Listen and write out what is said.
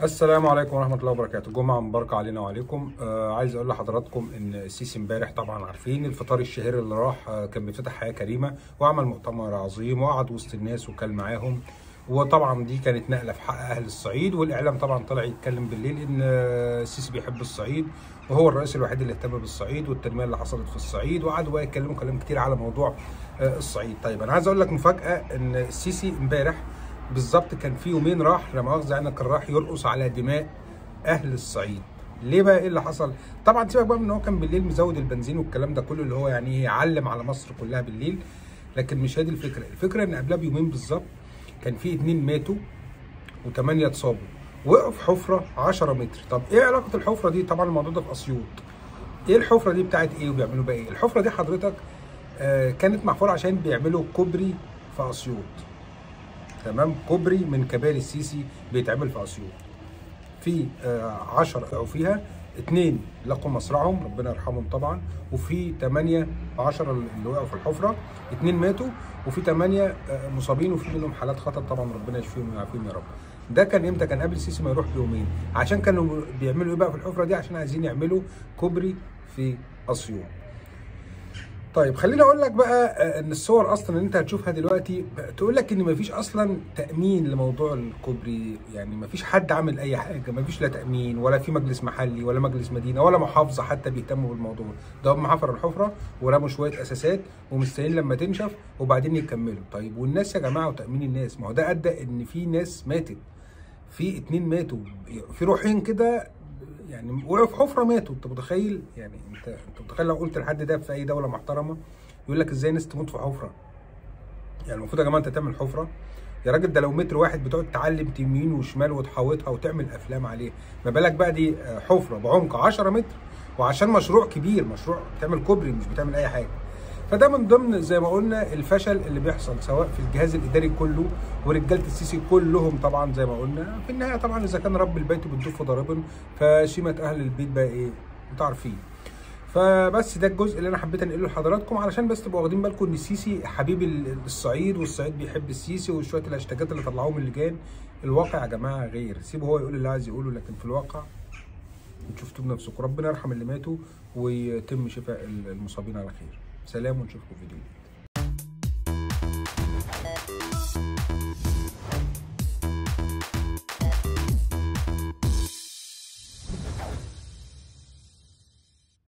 السلام عليكم ورحمة الله وبركاته، جمعة مباركة علينا وعليكم، آه عايز أقول لحضراتكم إن السيسي امبارح طبعا عارفين الفطار الشهير اللي راح آه كان بيفتح حياة كريمة وعمل مؤتمر عظيم وقعد وسط الناس وكل معاهم وطبعا دي كانت نقلة في حق أهل الصعيد والإعلام طبعا طلع يتكلم بالليل إن آه السيسي بيحب الصعيد وهو الرئيس الوحيد اللي اهتم بالصعيد والتنمية اللي حصلت في الصعيد وقعدوا بقى يتكلموا كلام كتير على موضوع آه الصعيد، طيب أنا عايز أقول لك مفاجأة إن السيسي امبارح بالظبط كان في يومين راح لا مؤاخذه يعني كان راح يرقص على دماء اهل الصعيد ليه بقى ايه اللي حصل طبعا سيبك بقى من ان هو كان بالليل مزود البنزين والكلام ده كله اللي هو يعني يعلم على مصر كلها بالليل لكن مش هي دي الفكره الفكره ان قبلها بيومين بالظبط كان في اتنين ماتوا وثمانيه اتصابوا وقعوا في حفره 10 متر طب ايه علاقه الحفره دي طبعا الموضوع ده في اسيوط ايه الحفره دي بتاعت ايه وبيعملوا بقى ايه الحفره دي حضرتك آه كانت محفوره عشان بيعملوا كوبري في اسيوط تمام كوبري من كباري السيسي بيتعمل في اسيوط في 10 او فيها اثنين لقوا مصرعهم ربنا يرحمهم طبعا وفي 8 10 اللي وقعوا في الحفره اثنين ماتوا وفي 8 مصابين وفي منهم حالات خطر طبعا ربنا يشفيهم ويعافيهم يا رب ده كان امتى كان قبل السيسي ما يروح بيومين عشان كانوا بيعملوا ايه بقى في الحفره دي عشان عايزين يعملوا كوبري في اسيوط طيب خليني اقول لك بقى ان الصور اصلا اللي انت هتشوفها دلوقتي تقول لك ان مفيش اصلا تامين لموضوع الكوبري يعني مفيش حد عامل اي حاجه مفيش لا تامين ولا في مجلس محلي ولا مجلس مدينه ولا محافظه حتى بيهتموا بالموضوع ده هم حفروا الحفره ورموا شويه اساسات ومستنيين لما تنشف وبعدين يكملوا طيب والناس يا جماعه وتامين الناس ما هو ده ادى ان في ناس ماتت في اتنين ماتوا في روحين كده يعني وقعوا في حفره ماتوا انت متخيل يعني انت انت متخيل لو قلت لحد ده في اي دوله محترمه يقول لك ازاي ناس تموت في حفره يعني المفروض يا جماعه انت تعمل حفره يا راجل ده لو متر واحد بتقعد تعلم يمين وشمال وتحوطها وتعمل افلام عليه ما بالك بقى دي حفره بعمق 10 متر وعشان مشروع كبير مشروع بتعمل كوبري مش بتعمل اي حاجه فده من ضمن زي ما قلنا الفشل اللي بيحصل سواء في الجهاز الاداري كله ورجاله السيسي كلهم طبعا زي ما قلنا في النهايه طبعا اذا كان رب البيت بتدف ضاربا فشيمه اهل البيت بقى ايه انتوا عارفين فبس ده الجزء اللي انا حبيت انقله لحضراتكم علشان بس تبقوا واخدين بالكم ان السيسي حبيب الصعيد والصعيد بيحب السيسي وشويه الهاشتاجات اللي طلعوهم اللجان الواقع يا جماعه غير سيبه هو يقول اللي عايز يقوله لكن في الواقع انتوا شفتوا بنفسكم ربنا يرحم اللي ماتوا ويتم شفاء المصابين على خير سلام ونشوفكم في فيديو